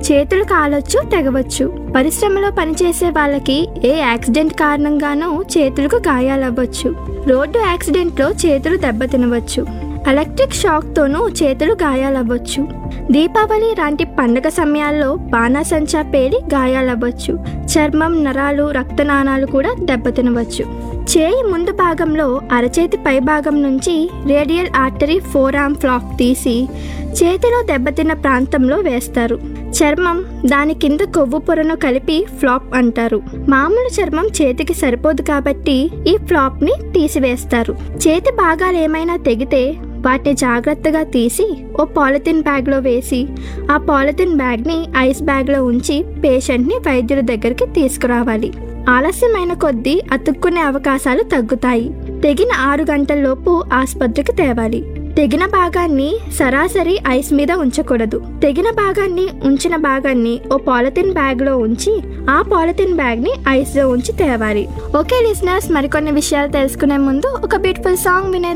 చేతులు కాలొచ్చు తెగవచ్చు పరిశ్రమలో పనిచేసే వాళ్ళకి ఏ యాక్సిడెంట్ కారణంగానో చేతులకు గాయాలవ్వచ్చు రోడ్డు యాక్సిడెంట్లో చేతులు దెబ్బతినవచ్చు ఎలక్ట్రిక్ షాక్తోనూ చేతులు గాయాలవ్వచ్చు దీపావళి లాంటి పండగ సమయాల్లో బాణాసంచా పేలి గాయాలవ్వచ్చు చర్మం నరాలు రక్తనాళాలు కూడా దెబ్బతినవచ్చు చేయి ముందు భాగంలో అరచేతి పై భాగం నుంచి రేడియల్ ఆర్టరీ ఫోరామ్ ఫ్లాక్ తీసి చేతిలో దెబ్బతిన్న ప్రాంతంలో వేస్తారు చర్మం దాని కింద కొవ్వు పొరను కలిపి ఫ్లాప్ అంటారు మామూలు చర్మం చేతికి సరిపోదు కాబట్టి ఈ ఫ్లాప్ ని తీసివేస్తారు చేతి భాగాలు ఏమైనా తెగితే వాటిని జాగ్రత్తగా తీసి ఓ పాలిథిన్ బ్యాగ్లో వేసి ఆ పాలిథిన్ బ్యాగ్ని ఐస్ బ్యాగ్లో ఉంచి పేషెంట్ని వైద్యుల దగ్గరికి తీసుకురావాలి ఆలస్యమైన కొద్దీ అతుక్కునే అవకాశాలు తగ్గుతాయి తెగిన ఆరు గంటల్లోపు ఆసుపత్రికి తేవాలి తెగిన భాగాన్ని సరాసరి ఐస్ మీద ఉంచకూడదు తెగిన భాగాన్ని ఉంచిన భాగాన్ని ఓ పాలిథిన్ బ్యాగ్లో ఉంచి ఆ పాలిథిన్ బ్యాగ్ని ఐస్లో ఉంచి తేవాలి ఓకే లిసనర్స్ మరికొన్ని విషయాలు తెలుసుకునే ముందు ఒక బ్యూటిఫుల్ సాంగ్ వినే